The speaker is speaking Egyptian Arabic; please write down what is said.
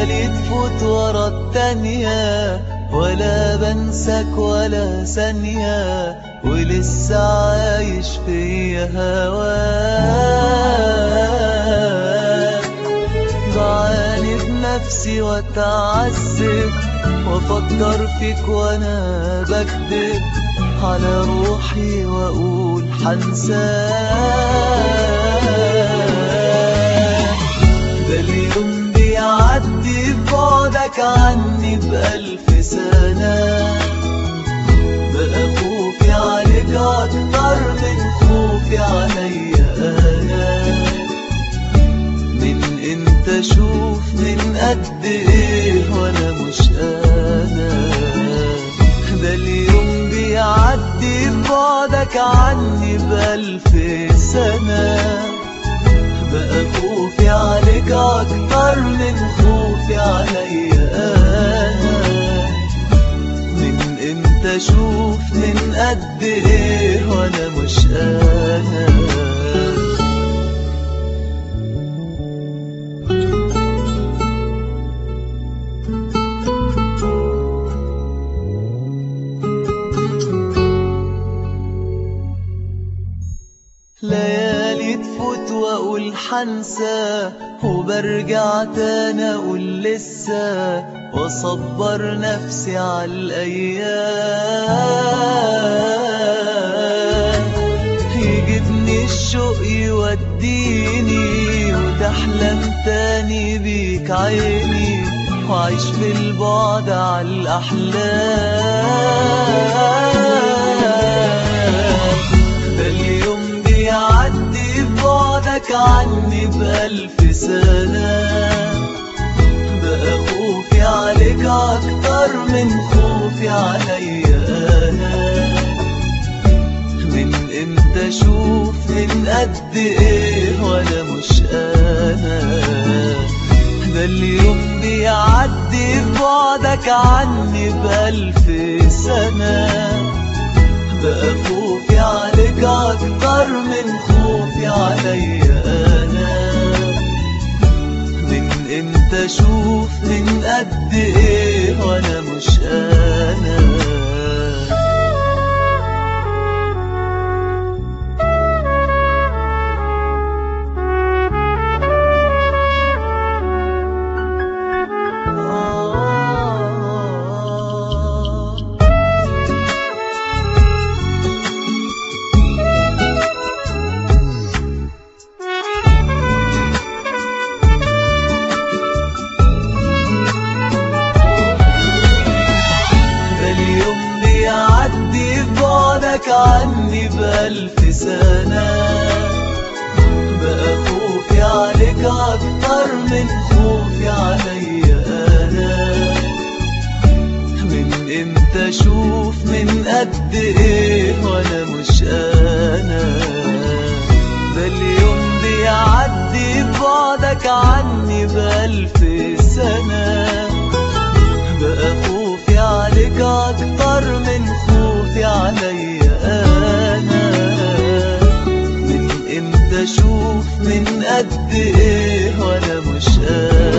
ليالي تفوت ورا التانية ولا بنسك ولا ثانية ولسه عايش فيا هواك بعاني بنفسي واتعذب وافكر فيك وانا بكذب على روحي واقول حنساك ده اليوم بيعدي بعدك عني بألف سنة بقى خوفي عليك أكتر من خوفي عليا أنا من انت شوف من قد ايه وانا مش انا ده اليوم بيعدي بعدك عني بألف سنة بقى خوفي عليك أكتر من خوفي عليا أنا من انت شوف من قد ايه وانا مش انا ليالي تفوت واقول حنسى وبرجع تاني اقول لسه واصبر نفسي على الايام يجيبني الشوق يوديني وتحلم تاني بيك عيني وعيش في البعد على الاحلام ده اليوم بيعدي بعدك عني بألف سنة بقى خوفي عليك أكتر من خوفي عليا أنا من امتى اشوف من قد ايه وانا مش انا ده اليوم بيعدي بعدك عني بألف سنة بقى خوفي عليك أكتر من خوفي عليا أنا من امتى أشوف من قد إيه وأنا مش أنا آه ده اليوم بيعدي بعدك عني بألف سنة بقى خوفي عليك أكتر من خوفي عليا أنا من امتى أشوف من قد إيه وأنا مش أنا ده اليوم بيعدي بعدك عني بألف سنة بقى خوفي عليك أكتر من خوفي عليا أنا من امتى أشوف من قد إيه وأنا مش أنا